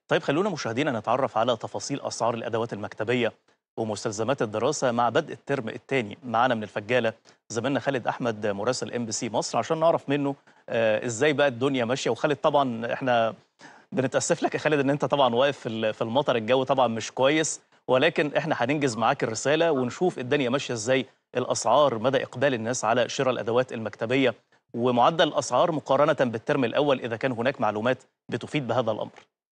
طيب خلونا مشاهدينا نتعرف على تفاصيل أسعار الأدوات المكتبية ومستلزمات الدراسة مع بدء الترم الثاني معانا من الفجالة زميلنا خالد أحمد مراسل ام بي سي مصر عشان نعرف منه آه ازاي بقى الدنيا ماشية وخالد طبعا احنا بنتأسف لك يا خالد ان انت طبعا واقف في ال- في المطر الجو طبعا مش كويس ولكن احنا هننجز معاك الرسالة ونشوف الدنيا ماشية ازاي الأسعار مدى إقبال الناس على شراء الأدوات المكتبية ومعدل الأسعار مقارنة بالترم الأول إذا كان هناك معلومات بتفيد بهذا الأمر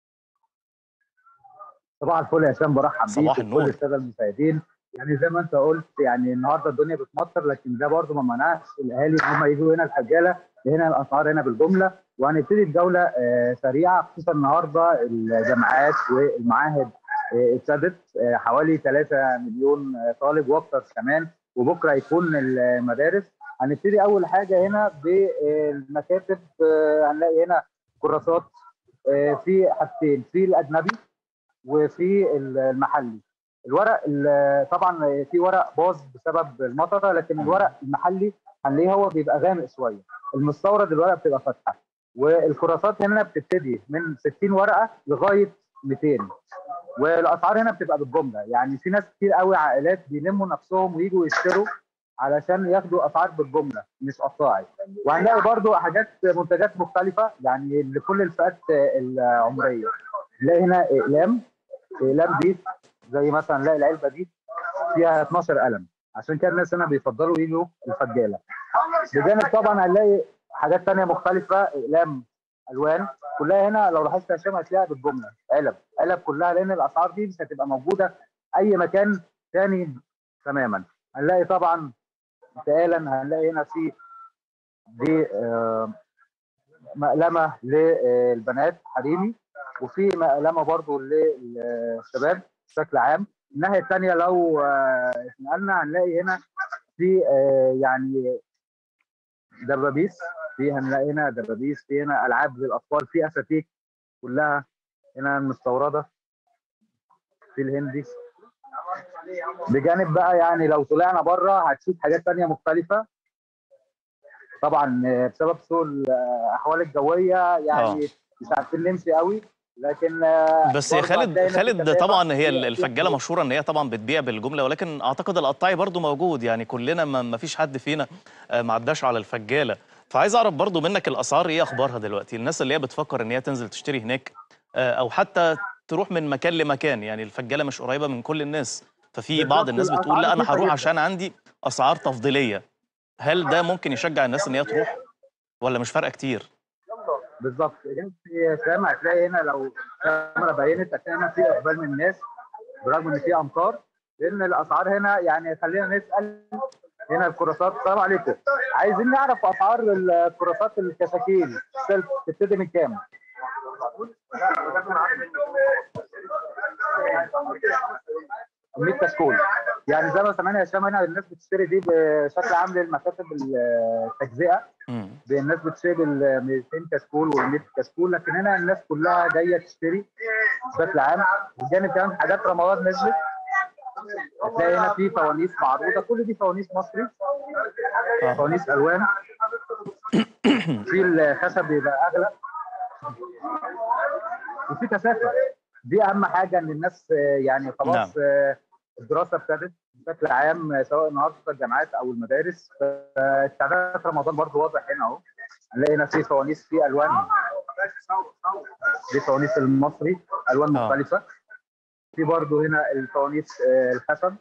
صباح الفل يا هشام برحب بيك صباح وكل النور. الساده المشاهدين يعني زي ما انت قلت يعني النهارده الدنيا بتمطر لكن ده برضه ما منعش الاهالي ان هم يجوا هنا الفجاله هنا الاسعار هنا بالجمله وهنبتدي الجوله آه، سريعه خصوصا النهارده الجامعات والمعاهد آه، ابتدت آه، حوالي 3 مليون آه، طالب واكثر كمان وبكره يكون المدارس هنبتدي اول حاجه هنا بالمكاتب آه، هنلاقي هنا كراسات آه، في حاجتين في الاجنبي وفي المحلي الورق ال- طبعا في ورق باظ بسبب المطره لكن الورق المحلي هنلاقيه هو بيبقى غامق شويه المستورد الورق بتبقى فاتحه والكراسات هنا بتبتدي من 60 ورقه لغايه 200 والاسعار هنا بتبقى بالجمله يعني في ناس كتير قوي عائلات بيلموا نفسهم ويجوا يشتروا علشان ياخدوا اسعار بالجمله مش قطاعي وهنلاقي برضو حاجات منتجات مختلفه يعني لكل الفئات العمريه نلاقي هنا اقلام اقلام دي زي مثلا نلاقي العلبه دي فيها 12 قلم عشان كده الناس هنا بيفضلوا يجوا الفجاله بجانب طبعا هنلاقي حاجات تانية مختلفه اقلام الوان كلها هنا لو لاحظت يا هشام هتلاقيها بالجمله علب علب كلها لان الاسعار دي مش هتبقى موجوده اي مكان تاني تماما هنلاقي طبعا انتقالا هنلاقي هنا في دي آه، مقلمه للبنات حريمي وفي مقلمه برضو للشباب بشكل عام الناحيه الثانيه لو آه، اتنقلنا هنلاقي هنا في آه، يعني دبابيس في هنلاقي هنا دبابيس في هنا العاب للاطفال في اساتيك كلها هنا مستورده في الهندي بجانب بقى يعني لو طلعنا بره هتشوف حاجات تانية مختلفة طبعا آه، بسبب سوء الاحوال الجويه يعني مش عارفين نمشي قوي لكن آه، بس يا برضه خالد هتلاقي نفس خالد الكثافة. طبعا هي في- الفجاله في- مشهوره ان هي طبعا بتبيع بالجمله ولكن اعتقد القطاعي برضو موجود يعني كلنا ما ما فيش حد فينا آه، ما عداش على الفجاله فعايز اعرف برضو منك الاسعار ايه اخبارها دلوقتي الناس اللي هي بتفكر ان هي تنزل تشتري هناك آه، او حتى تروح من مكان لمكان يعني الفجاله مش قريبه من كل الناس ففي بالظبط، بعض الناس بتقول لا الأسعار انا رخيصة هروح جداً. عشان عندي اسعار تفضيليه هل ده ممكن يشجع الناس ان هي تروح ولا مش فارقه كتير بالظبط انت سامع هتلاقي هنا لو الكاميرا بينت هتلاقي هنا في اقبال من الناس برغم ان في امطار لان الاسعار هنا يعني خلينا نسال هنا الكراسات السلام عليكم عايزين نعرف اسعار الكراسات الكشاكيل السلف تبتدي من كام؟ ال 100 كشكول يعني زي ما سمعنا يا هشام هنا الناس بتشتري دي بشكل عام للمكاتب التجزئه مم. الناس بتشتري بال 200 كشكول وال 100 كشكول لكن هنا الناس كلها جايه تشتري بشكل عام وجانب كمان حاجات رمضان نزلت هتلاقي هنا في فوانيس معروضه كل دي فوانيس مصري آه. فوانيس الوان في الخشب بيبقى اغلى وفي كثافه دي اهم حاجه ان الناس آه، يعني خلاص نعم. آه، الدراسه ابتدت بشكل عام آه، سواء النهارده الجامعات او المدارس فاستعدادات رمضان برضو واضح هنا اهو هنلاقي هنا في فوانيس في الوان دي فوانيس المصري الوان آه. مختلفه في برضو هنا الفوانيس آه، الخشب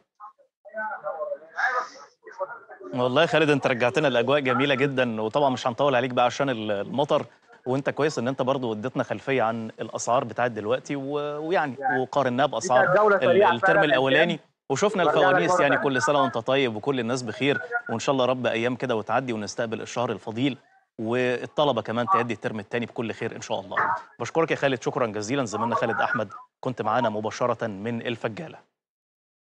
والله يا خالد انت رجعتنا الاجواء جميله جدا وطبعا مش هنطول عليك بقى عشان ال- المطر وانت كويس ان انت برضو اديتنا خلفيه عن الاسعار بتاعت دلوقتي و- ويعني وقارناها باسعار كانت جولة ال- سريعة الترم فعلاً الاولاني وشفنا وارجع لك الفوانيس مرة يعني تانية. كل سنه وانت طيب وكل الناس بخير وان شاء الله رب ايام كده وتعدي ونستقبل الشهر الفضيل والطلبه كمان تأدي الترم الثاني بكل خير ان شاء الله بشكرك يا خالد شكرا جزيلا زميلنا خالد احمد كنت معانا مباشره من الفجاله